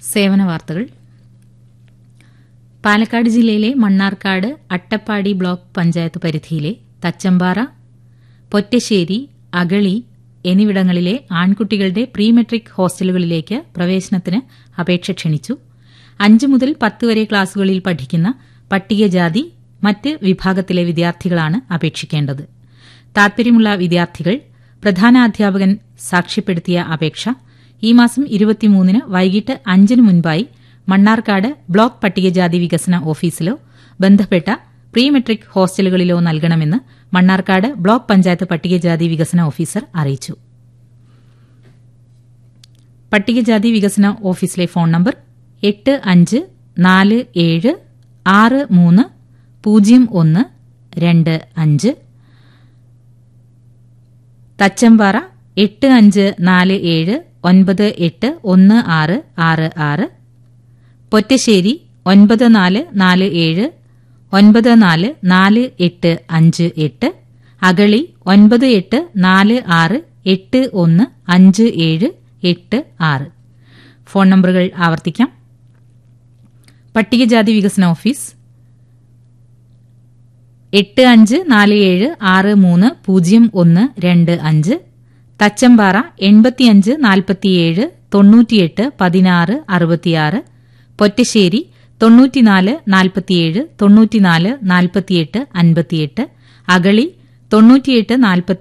സേവന വാർത്തകൾ പാലക്കാട് ജില്ലയിലെ മണ്ണാർക്കാട് അട്ടപ്പാടി ബ്ലോക്ക് പഞ്ചായത്ത് പരിധിയിലെ തച്ചമ്പാറ പൊറ്റശ്ശേരി അഗളി എന്നിവിടങ്ങളിലെ ആൺകുട്ടികളുടെ പ്രീ മെട്രിക് ഹോസ്റ്റലുകളിലേക്ക് പ്രവേശനത്തിന് അപേക്ഷ ക്ഷണിച്ചു അഞ്ച് മുതൽ പത്ത് വരെ ക്ലാസുകളിൽ പഠിക്കുന്ന പട്ടികജാതി മറ്റ് വിഭാഗത്തിലെ വിദ്യാർത്ഥികളാണ് അപേക്ഷിക്കേണ്ടത് താൽപര്യമുള്ള വിദ്യാർത്ഥികൾ പ്രധാനാധ്യാപകൻ സാക്ഷ്യപ്പെടുത്തിയ അപേക്ഷ ഈ മാസം ഇരുപത്തിമൂന്നിന് വൈകിട്ട് അഞ്ചിന് മുൻപായി മണ്ണാർക്കാട് ബ്ലോക്ക് പട്ടികജാതി വികസന ഓഫീസിലോ ബന്ധപ്പെട്ട പ്രീ മെട്രിക് ഹോസ്റ്റലുകളിലോ നൽകണമെന്ന് മണ്ണാർക്കാട് ബ്ലോക്ക് പഞ്ചായത്ത് പട്ടികജാതി വികസന ഓഫീസർ അറിയിച്ചു പട്ടികജാതി വികസന ഓഫീസിലെ ഫോൺ നമ്പർ എട്ട് അഞ്ച് നാല് ഏഴ് ആറ് മൂന്ന് പൂജ്യം ഒന്ന് രണ്ട് അഞ്ച് തച്ചമ്പാറ എട്ട് അഞ്ച് നാല് ഏഴ് ഒൻപത് എട്ട് ഒന്ന് ആറ് ആറ് ആറ് പൊറ്റശ്ശേരി ഒൻപത് നാല് നാല് ഏഴ് ഒൻപത് നാല് നാല് എട്ട് അഞ്ച് എട്ട് അഗളി ഒൻപത് എട്ട് നാല് ആറ് എട്ട് ഒന്ന് അഞ്ച് ഏഴ് എട്ട് ആറ് ഫോൺ നമ്പറുകൾ ആവർത്തിക്കാം പട്ടികജാതി വികസന ഓഫീസ് എട്ട് അഞ്ച് നാല് ഏഴ് ആറ് മൂന്ന് പൂജ്യം ഒന്ന് രണ്ട് അഞ്ച് തച്ചമ്പാറ എൺപത്തിയഞ്ച് നാൽപ്പത്തിയേഴ് തൊണ്ണൂറ്റിയെട്ട് പതിനാറ് അറുപത്തിയാറ് പൊറ്റശ്ശേരി തൊണ്ണൂറ്റിനാല് നാൽപ്പത്തിയേഴ് തൊണ്ണൂറ്റിനാല് നാൽപ്പത്തിയെട്ട് അൻപത്തിയെട്ട് അഗളി തൊണ്ണൂറ്റിയെട്ട് നാൽപ്പത്തി